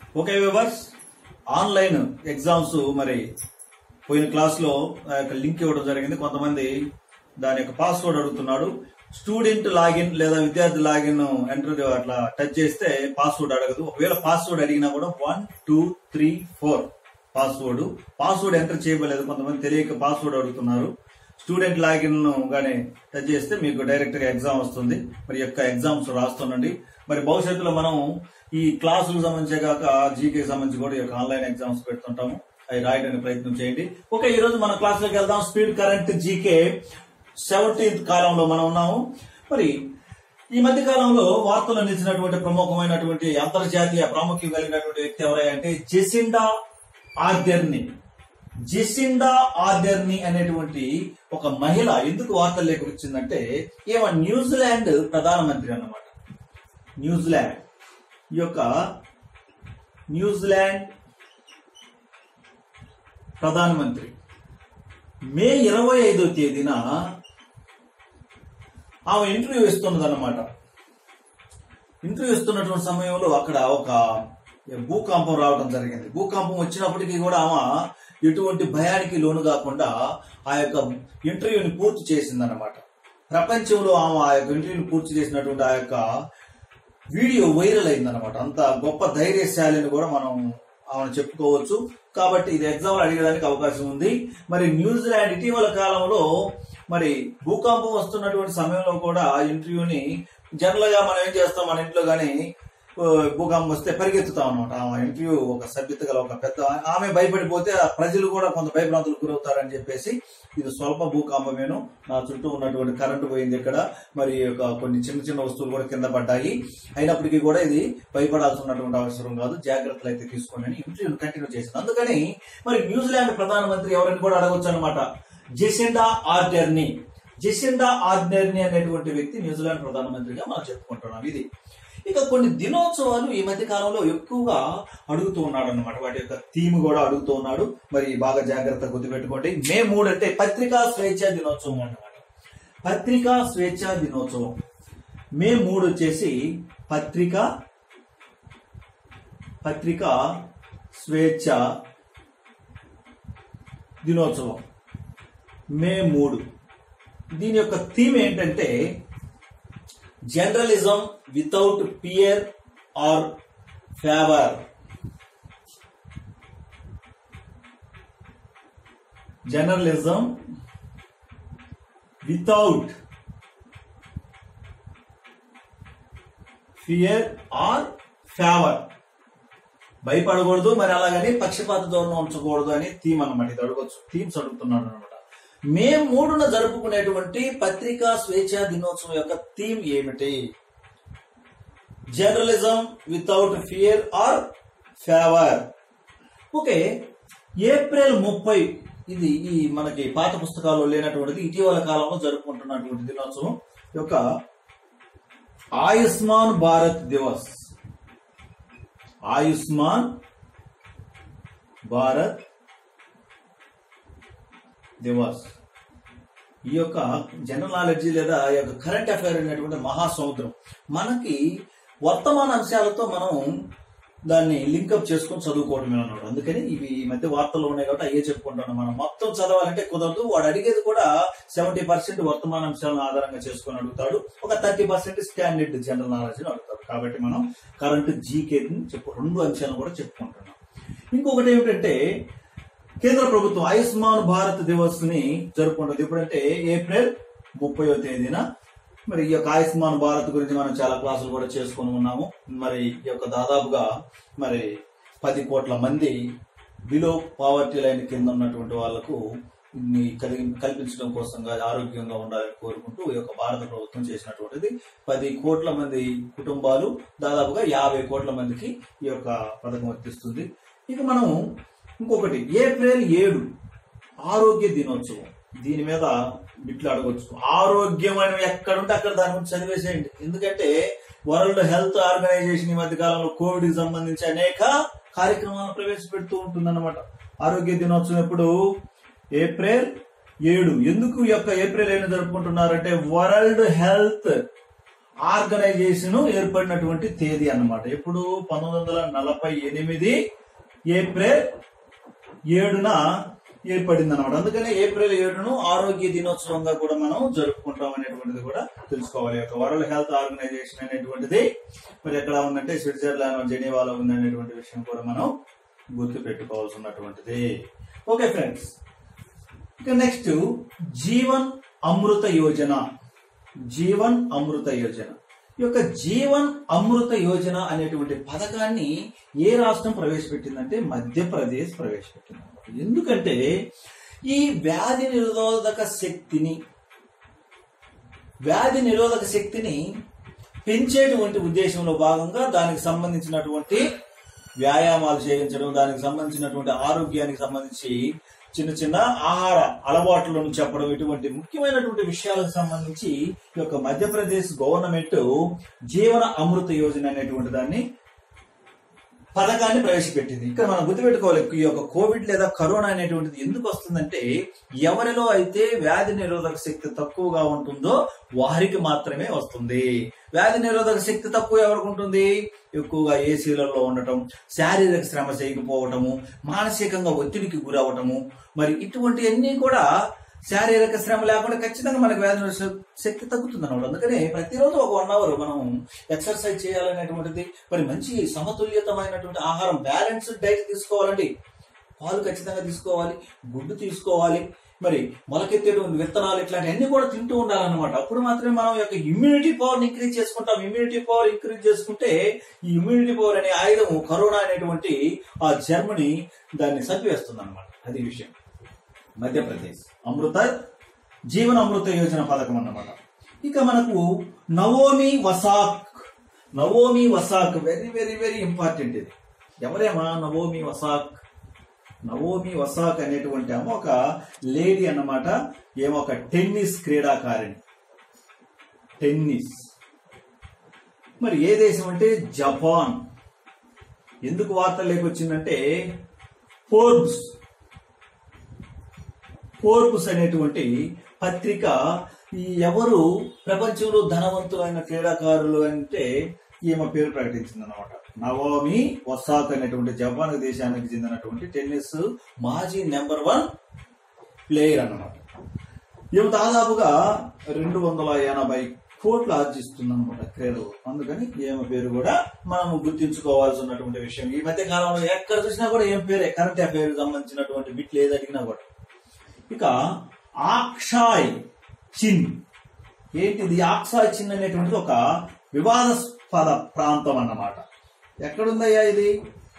okay viewers online exams మరి పోయిన class లో ఆ యొక్క లింక్ ఇవ్వడం జరిగింది కొంతమంది దాని యొక్క పాస్వర్డ్ అడుగుతున్నాడు స్టూడెంట్ లాగిన్ లేదా విద్యార్థి లాగిన్ ఎంటర్ అట్లా టచ్ చేస్తే పాస్వర్డ్ అడగదు ఒకవేళ పాస్వర్డ్ అడిగినా కూడా one two three four password password enter చేయబడలేదు కొంతమంది తెలియక పాస్వర్డ్ అడుగుతున్నారు స్టూడెంట్ లాగిన్ గానే టచ్ చేస్తే మీకు డైరెక్ట్ గా ఎగ్జామ్ వస్తుంది మరి ఈ యొక్క ఎగ్జామ్స్ రాస్తుండండి మరి భవిష్యత్తులో మనం ఈ క్లాసులకు సంబంధించే కాక జీకే సంబంధించి కూడా ఈ యొక్క ఆన్లైన్ ఎగ్జామ్స్ పెడుతుంటాము అవి రాయడానికి ప్రయత్నం చేయండి ఓకే ఈ రోజు మన క్లాస్ లోకి వెళ్దాం స్పీడ్ కరెంట్ జీకే సెవెంటీన్త్ కాలంలో మనం ఉన్నాము మరి ఈ మధ్య కాలంలో వార్తలు నిలిచినటువంటి ప్రముఖమైనటువంటి అంతర్జాతీయ ప్రాముఖ్యం కలిగినటువంటి వ్యక్తి ఎవరంటే జెసిండా ఆర్డెర్ని జెసిండా ఆర్డెర్ని అనేటువంటి ఒక మహిళ ఎందుకు వార్తల్లోకి వచ్చిందంటే ఏమ న్యూజిలాండ్ ప్రధానమంత్రి అన్నమాట న్యూజిలాండ్ ఈ యొక్క న్యూజిలాండ్ ప్రధానమంత్రి మే ఇరవై ఐదో తేదీన ఆమె ఇంటర్వ్యూ ఇస్తున్నది అనమాట ఇంటర్వ్యూ ఇస్తున్నటువంటి సమయంలో అక్కడ ఒక భూకంపం రావడం జరిగింది భూకంపం వచ్చినప్పటికీ కూడా ఆమె ఎటువంటి భయానికి లోను కాకుండా ఆ యొక్క ఇంటర్వ్యూని పూర్తి చేసిందనమాట ప్రపంచంలో ఆమె ఆ యొక్క ఇంటర్వ్యూని పూర్తి చేసినటువంటి ఆ యొక్క వీడియో వైరల్ అయిందనమాట అంత గొప్ప ధైర్యశాలిని కూడా మనం ఆమెను చెప్పుకోవచ్చు కాబట్టి ఇది ఎగ్జామ్ అడిగడానికి అవకాశం ఉంది మరి న్యూజిలాండ్ ఇటీవల కాలంలో మరి భూకంపం వస్తున్నటువంటి సమయంలో కూడా ఇంటర్వ్యూని జనరల్ గా మనం ఏం చేస్తాం మన ఇంట్లో గానీ ఆ, భూకంపం వస్తే పరిగెత్తుతాం అనమాట ఆమె ఇంటర్వ్యూ ఒక సభ్యత గల ఒక పెద్ద ఆమె భయపడిపోతే ఆ ప్రజలు కూడా కొంత భయభ్రాంతులకు గురవుతారని చెప్పేసి ఇది స్వల్ప భూకంపమేను నా చుట్టూ ఉన్నటువంటి కరెంటు పోయింది ఇక్కడ మరి ఒక కొన్ని చిన్న చిన్న వస్తువులు కూడా కింద పడ్డాయి అయినప్పటికీ కూడా ఇది భయపడాల్సి ఉన్నటువంటి అవసరం కాదు జాగ్రత్తలు అయితే తీసుకోండి అని ఇంటర్వ్యూ కంటిన్యూ చేసింది అందుకని మరి న్యూజిలాండ్ ప్రధానమంత్రి ఎవరిని కూడా అడగొచ్చు అనమాట జెసిండా ఆర్డర్ని జెసిండా ఆర్డర్ని అనేటువంటి వ్యక్తి న్యూజిలాండ్ ప్రధానమంత్రిగా మనం చెప్పుకుంటున్నాం ఇది ఇక కొన్ని దినోత్సవాలు ఈ మధ్య కాలంలో ఎక్కువగా అడుగుతూ ఉన్నాడు అనమాట వాటి యొక్క థీమ్ కూడా అడుగుతూ ఉన్నాడు మరి బాగా జాగ్రత్త గుర్తుపెట్టుకోండి మే మూడు అంటే పత్రికా స్వేచ్ఛ దినోత్సవం అన్నమాట పత్రికా స్వేచ్ఛ దినోత్సవం మే మూడు వచ్చేసి పత్రికా పత్రికా స్వేచ్ఛ దినోత్సవం మే మూడు దీని యొక్క థీమ్ ఏంటంటే journalism without fear or favour journalism without fear or favour భయపడకూడదు మరి అలాగని పక్షపాత ధోరణి ఉంచకూడదు అని థీమ్ అన్నమాట ఇది అడగొచ్చు థీమ్స్ అడుగుతున్నాడు అనమాట మే మూడున జరుపుకునేటువంటి పత్రికా స్వేచ్ఛ దినోత్సవం యొక్క థీమ్ ఏమిటి journalism without fear or favour okay April ముప్పై ఇది ఈ మనకి పాత పుస్తకాల్లో లేనటువంటిది ఇటీవల కాలంలో జరుపుకుంటున్నటువంటి దినోత్సవం యొక్క ఆయుష్మాన్ భారత్ దివస్ ఆయుష్మాన్ భారత్ దివస్ ఈ యొక్క జనరల్ నాలెడ్జ్ లేదా ఈ యొక్క కరెంట్ అఫైర్ అనేటువంటి మహాసముద్రం మనకి వర్తమాన అంశాలతో మనం దాన్ని లింకప్ చేసుకొని చదువుకోవడమే అన్నాడు అందుకని ఇవి ఈ మధ్య వార్తల్లో ఉన్నాయి కాబట్టి అయ్యే చెప్పుకుంటున్నాం మనం మొత్తం చదవాలంటే కుదరదు వాడు అడిగేది కూడా సెవెంటీ పర్సెంట్ వర్తమాన అంశాలను ఆధారంగా చేసుకొని అడుగుతాడు ఒక thirty percent standard general knowledge అడుగుతాడు కాబట్టి మనం కరెంట్ జీకే చెప్పు రెండు అంశాలను కూడా చెప్పుకుంటున్నాం ఇంకొకటి ఏమిటంటే కేంద్ర ప్రభుత్వం ఆయుష్మాన్ భారత్ దివస్ ని జరుపుకుంటుంది ఎప్పుడంటే ఏప్రిల్ ముప్పయో తేదీన మరి ఈ యొక్క ఆయుష్మాన్ భారత్ గురించి మనం చాలా క్లాసులు కూడా చేసుకొని ఉన్నాము మరి ఈ యొక్క దాదాపుగా మరి పది కోట్ల మంది బిలో పావర్టీ లైన్ కింద ఉన్నటువంటి వాళ్లకు ఇన్ని కలిగి కల్పించడం కోసంగా ఆరోగ్యంగా ఉండాలని కోరుకుంటూ ఈ యొక్క భారత ప్రభుత్వం చేసినటువంటిది పది కోట్ల మంది కుటుంబాలు దాదాపుగా యాభై కోట్ల మందికి ఈ యొక్క పథకం వర్తిస్తుంది ఇక మనం ఇంకొకటి ఏప్రిల్ ఏడు ఆరోగ్య దినోత్సవం దీని మీద బిట్లు అడగొచ్చు ఆరోగ్యం అని ఎక్కడుంటే అక్కడ దాని గురించి చదివేసేయండి ఎందుకంటే వరల్డ్ హెల్త్ ఆర్గనైజేషన్ ఈ మధ్య కాలంలో కోవిడ్ కి సంబంధించి అనేక కార్యక్రమాలను ప్రవేశపెడుతూ ఉంటుందన్నమాట ఆరోగ్య దినోత్సవం ఎప్పుడు ఏప్రిల్ ఏడు ఎందుకు ఈ యొక్క ఏప్రిల్ ఏడు జరుపుకుంటున్నారంటే వరల్డ్ హెల్త్ ఆర్గనైజేషన్ ఏర్పడినటువంటి తేదీ అన్నమాట ఎప్పుడు పంతొమ్మిది వందల నలభై ఎనిమిది ఏప్రిల్ ఏడున ఏర్పడింది అనమాట అందుకనే ఏప్రిల్ ఏడును ఆరోగ్య దినోత్సవంగా కూడా మనం జరుపుకుంటాం అనేటువంటిది కూడా తెలుసుకోవాలి ఈ యొక్క వరల్డ్ హెల్త్ ఆర్గనైజేషన్ అనేటువంటిది మరి ఎక్కడ ఉందంటే స్విట్జర్లాండ్ జెనీవాలో ఉంది అనేటువంటి విషయం కూడా మనం గుర్తు పెట్టుకోవాల్సి ఉన్నటువంటిది ఓకే ఫ్రెండ్స్ ఇక నెక్స్ట్ జీవన్ అమృత యోజన జీవన్ అమృత యోజన ఈ యొక్క జీవన్ అమృత యోజన అనేటువంటి పథకాన్ని ఏ రాష్ట్రం ప్రవేశపెట్టిందంటే మధ్యప్రదేశ్ ప్రవేశపెట్టింది ఎందుకంటే ఈ వ్యాధి నిరోధక శక్తిని వ్యాధి నిరోధక శక్తిని పెంచేటువంటి ఉద్దేశంలో భాగంగా దానికి సంబంధించినటువంటి వ్యాయామాలు చేయించడం దానికి సంబంధించినటువంటి ఆరోగ్యానికి సంబంధించి చిన్న చిన్న ఆహార అలవాట్లను చెప్పడం ఇటువంటి ముఖ్యమైనటువంటి విషయాలకు సంబంధించి ఈ యొక్క మధ్యప్రదేశ్ గవర్నమెంట్ జీవన అమృత యోజన అనేటువంటి దాన్ని పథకాన్ని ప్రవేశపెట్టింది ఇక్కడ మనం గుర్తుపెట్టుకోవాలి ఈ యొక్క కోవిడ్ లేదా కరోనా అనేటువంటిది ఎందుకు వస్తుందంటే ఎవరిలో అయితే వ్యాధి నిరోధక శక్తి తక్కువగా ఉంటుందో వారికి మాత్రమే వస్తుంది వ్యాధి నిరోధక శక్తి తక్కువ ఎవరికి ఉంటుంది ఎక్కువగా ఏసీలలో ఉండటం శారీరక శ్రమ చేయకపోవటము మానసికంగా ఒత్తిడికి గురవటము మరి ఇటువంటివన్నీ కూడా శారీరక శ్రమ లేకుండా ఖచ్చితంగా మనకు వ్యాధి నిరోధక శక్తి తగ్గుతుంది అన్నమాట అందుకనే ప్రతిరోజు ఒక వన్ అవర్ మనం ఎక్సర్సైజ్ చేయాలనేటువంటిది మరి మంచి సమతుల్యతమైనటువంటి ఆహారం బ్యాలెన్స్డ్ డైట్ తీసుకోవాలండి పాలు ఖచ్చితంగా తీసుకోవాలి గుడ్డు తీసుకోవాలి మరి మొలకెత్తేటువంటి విత్తనాలు ఇట్లాంటివన్నీ కూడా తింటూ ఉండాలన్నమాట అప్పుడు మాత్రమే మనం యొక్క ఇమ్యూనిటీ పవర్ ఇంక్రీజ్ చేసుకుంటాం ఇమ్యూనిటీ పవర్ ఇంక్రీజ్ చేసుకుంటే ఈ ఇమ్యూనిటీ పవర్ అనే ఆయుధం కరోనా అనేటువంటి ఆ జర్మనీ దాన్ని చంపివేస్తుంది అనమాట అది విషయం మధ్యప్రదేశ్ అమృత జీవన అమృత యోజన పథకం అన్నమాట ఇక మనకు నవోమి వసాక్ నవోమి వసాక్ వెరీ వెరీ వెరీ ఇంపార్టెంట్ ఇది ఎవరేమా నవోమి వసాక్ నవోమి వసాక్ అనేటువంటి ఆమె ఒక లేడీ అన్నమాట ఏమో ఒక టెన్నిస్ క్రీడాకారిణి టెన్నిస్ మరి ఏ దేశం అంటే జపాన్ ఎందుకు వార్తల్లోకి వచ్చిందంటే ఫోర్బ్స్ ఫోర్బ్స్ అనేటువంటి పత్రిక ఈ ఎవరు ప్రపంచంలో ధనవంతులైన క్రీడాకారులు అంటే ఈమె పేరు ప్రకటించింది అనమాట నవోమి వసాక్ అనేటువంటి జపాన్ దేశానికి చెందినటువంటి టెన్నిస్ మాజీ నెంబర్ వన్ ప్లేయర్ అన్నమాట ఈమె దాదాపుగా రెండు వందల ఎనభై కోట్లు ఆర్జిస్తుంది అనమాట క్రీడలు అందుకని ఈమె పేరు కూడా మనం గుర్తించుకోవాల్సి ఉన్నటువంటి విషయం ఈ మధ్య కాలంలో ఎక్కడ చూసినా కూడా ఏం పేరే కరెంట్ అఫైర్ సంబంధించినటువంటి బిట్లు ఏది అడిగినా కూడా ఇక ఆక్షాయ్ చిన్ ఏంటిది ఆక్సాయ్ చిన్ అనేటువంటిది ఒక వివాదాస్పద ప్రాంతం అన్నమాట ఎక్కడుందయ్యా ఇది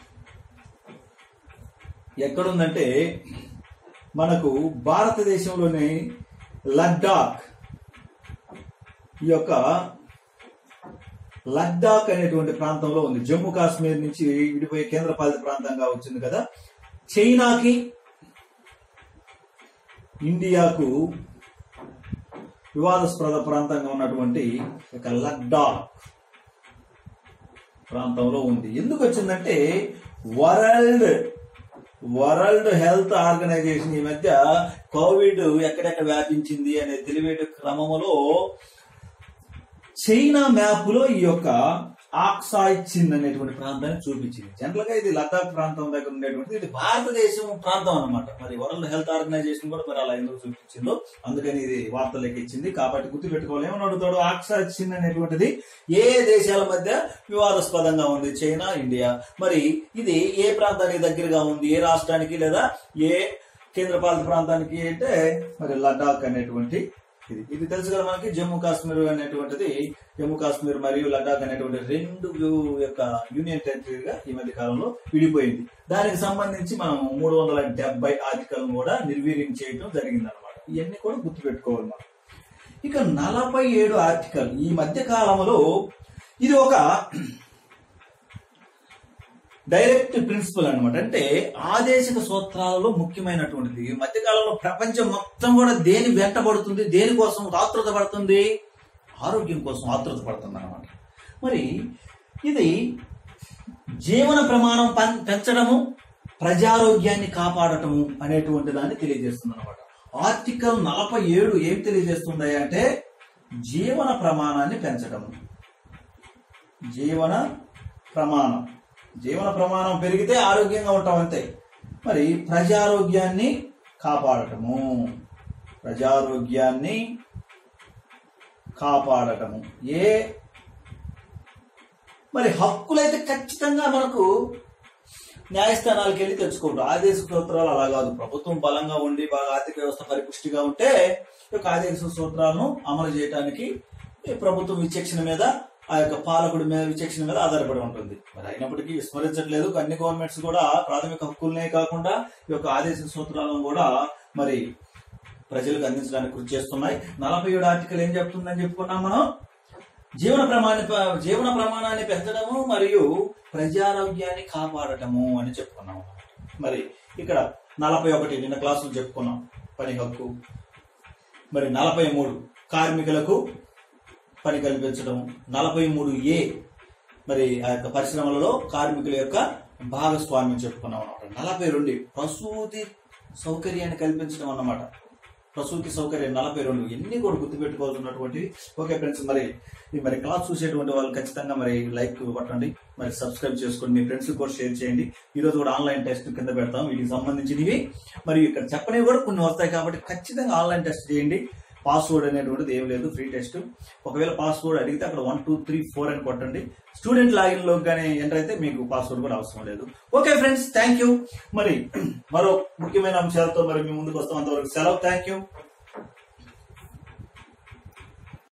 ఎక్కడుందంటే మనకు భారతదేశంలోని లద్దాఖ్ ఈ యొక్క లద్దాఖ్ అనేటువంటి ప్రాంతంలో ఉంది జమ్మూ కాశ్మీర్ నుంచి విడిపోయే కేంద్రపాలిత ప్రాంతంగా వచ్చింది కదా చైనాకి ఇండియాకు వివాదాస్పద ప్రాంతంగా ఉన్నటువంటి ఒక లద్దాఖ్ ప్రాంతంలో ఉంది ఎందుకు వచ్చిందంటే వరల్డ్ వరల్డ్ హెల్త్ ఆర్గనైజేషన్ ఈ మధ్య కోవిడ్ ఎక్కడెక్కడ వ్యాపించింది అనే తెలివే క్రమంలో చైనా మ్యాప్ లో ఈ యొక్క ఆక్సాయ్ చిన్ అనేటువంటి ప్రాంతాన్ని చూపించింది జనరల్ గా ఇది లద్దాఖ్ ప్రాంతం దగ్గర ఉండేటువంటి ఇది భారతదేశం ప్రాంతం అన్నమాట మరి వరల్డ్ హెల్త్ ఆర్గనైజేషన్ కూడా మరి అలా ఎందుకు చూపించిందో అందుకని ఇది వార్తలకు ఇచ్చింది కాబట్టి గుర్తుపెట్టుకోవాలి ఏమని అడుగుతాడు ఆక్సాయ్ చిన్ అనేటువంటిది ఏ దేశాల మధ్య వివాదాస్పదంగా ఉంది చైనా ఇండియా మరి ఇది ఏ ప్రాంతానికి దగ్గరగా ఉంది ఏ రాష్ట్రానికి లేదా ఏ కేంద్రపాలిత ప్రాంతానికి అంటే మరి లద్దాఖ్ అనేటువంటి ఇది ఇది తెలుసు కదా మనకి జమ్మూ కాశ్మీర్ అనేటువంటిది జమ్మూ కాశ్మీర్ మరియు లడాక్ అనేటువంటి రెండు యొక్క యూనియన్ టెరిటరీగా ఈ మధ్య కాలంలో విడిపోయింది దానికి సంబంధించి మనం మూడు వందల డెబ్బై ఆర్టికల్ కూడా నిర్వీర్యం చేయడం జరిగింది అనమాట ఇవన్నీ కూడా గుర్తుపెట్టుకోవాలి మనం ఇక నలభై ఏడు ఆర్టికల్ ఈ మధ్య కాలంలో ఇది ఒక డైరెక్ట్ ప్రిన్సిపల్ అన్నమాట అంటే ఆదేశిక సూత్రాలలో ముఖ్యమైనటువంటిది ఈ మధ్య కాలంలో ప్రపంచం మొత్తం కూడా దేని వెంటబడుతుంది దేనికోసం ఆతృత పడుతుంది ఆరోగ్యం కోసం ఆతృత పడుతుంది అనమాట మరి ఇది జీవన ప్రమాణం పం- పెంచడము ప్రజారోగ్యాన్ని కాపాడటము అనేటువంటి దాన్ని తెలియజేస్తుంది అనమాట ఆర్టికల్ నలభై ఏడు ఏం తెలియజేస్తుంది అంటే జీవన ప్రమాణాన్ని పెంచడము జీవన ప్రమాణం జీవన ప్రమాణం పెరిగితే ఆరోగ్యంగా ఉంటాం అంతే మరి ప్రజారోగ్యాన్ని కాపాడటము ప్రజారోగ్యాన్ని కాపాడటము ఏ మరి హక్కులైతే ఖచ్చితంగా మనకు న్యాయస్థానాలకు వెళ్ళి తెచ్చుకుంటాం ఆదేశ సూత్రాలు అలా కాదు ప్రభుత్వం బలంగా ఉండి బాగా ఆర్థిక వ్యవస్థ పరిపుష్టిగా ఉంటే ఈ యొక్క ఆదేశ సూత్రాలను అమలు చేయడానికి ఈ ప్రభుత్వం విచక్షణ మీద ఆ యొక్క పాలకుడి మీద విచక్షణ మీద ఆధారపడి ఉంటుంది మరి అయినప్పటికీ విస్మరించట్లేదు అన్ని గవర్నమెంట్స్ కూడా ప్రాథమిక హక్కులనే కాకుండా ఈ యొక్క ఆదేశ సూత్రాలను కూడా మరి ప్రజలకు అందించడానికి కృషి చేస్తున్నాయి నలభై ఏడు ఆర్టికల్ ఏం చెప్తుందని చెప్పుకున్నాం మనం జీవన ప్రమాణ జీవన ప్రమాణాన్ని పెంచడము మరియు ప్రజారోగ్యాన్ని కాపాడటము అని చెప్పుకున్నాం మరి ఇక్కడ నలభై ఒకటి నిన్న క్లాసులు చెప్పుకున్నాం పని హక్కు మరి నలభై మూడు కార్మికులకు పని కల్పించడం నలభై మూడు ఏ మరి ఆ యొక్క పరిశ్రమలలో కార్మికుల యొక్క భాగస్వామ్యం చెప్పుకున్నాం అనమాట నలభై రెండు ప్రసూతి సౌకర్యాన్ని కల్పించడం అన్నమాట ప్రసూతి సౌకర్యం నలభై రెండు ఎన్ని కూడా గుర్తుపెట్టుకోవాల్సినటువంటి ఓకే ఫ్రెండ్స్ మరి ఈ మరి క్లాస్ చూసేటువంటి వాళ్ళు ఖచ్చితంగా మరి లైక్ కొట్టండి మరి సబ్స్క్రైబ్ చేసుకోండి మీ ఫ్రెండ్స్ కూడా షేర్ చేయండి ఈ రోజు కూడా ఆన్లైన్ టెస్ట్ కింద పెడతాం వీటికి సంబంధించినవి మరి ఇక్కడ చెప్పనివి కూడా కొన్ని వస్తాయి కాబట్టి ఖచ్చితంగా ఆన్లైన్ టెస్ట్ చేయండి పాస్వర్డ్ అనేటువంటిది ఏం లేదు ఫ్రీ టెస్ట్ ఒకవేళ పాస్వర్డ్ అడిగితే అక్కడ వన్ టూ త్రీ ఫోర్ అని కొట్టండి స్టూడెంట్ లాగిన్ లో కానీ ఎంటర్ అయితే మీకు పాస్వర్డ్ కూడా అవసరం లేదు ఓకే ఫ్రెండ్స్ థ్యాంక్ యూ మరి మరో ముఖ్యమైన అంశాలతో మరి మీ ముందుకు వస్తాం అంతవరకు సెలవు థ్యాంక్ యూ